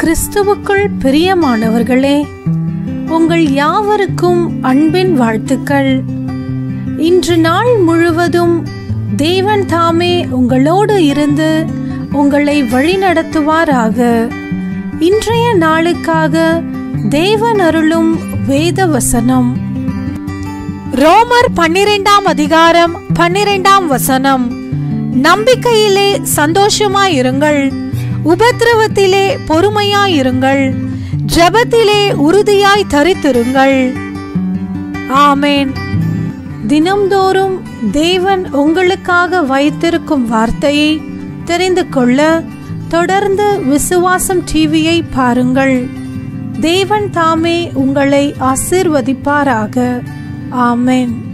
கிறிஸ்துவுக்குள் பிரியமானவர்களே உங்கள் யாவருக்கும் அன்பின் வாழ்த்துக்கள் இன்று நாள் முழுவதும் தேவன் தாமே உங்களோடு இருந்து உங்களை வழிநடத்துவாராக இன்றைய நாளுக்காக தேவன் அருளும் வேத வசனம் ரோமர் பன்னிரெண்டாம் அதிகாரம் பன்னிரெண்டாம் வசனம் நம்பிக்கையிலே சந்தோஷமாயிருங்கள் உபத்திரவத்திலே பொறுமையாயிருங்கள் ஜெபத்திலே உறுதியாய் தரித்திருங்கள் ஆமேன் தினம்தோறும் தேவன் உங்களுக்காக வைத்திருக்கும் வார்த்தையை தெரிந்து கொள்ள தொடர்ந்து விசுவாசம் டிவியை பாருங்கள் தேவன் தாமே உங்களை ஆசிர்வதிப்பாராக ஆமென்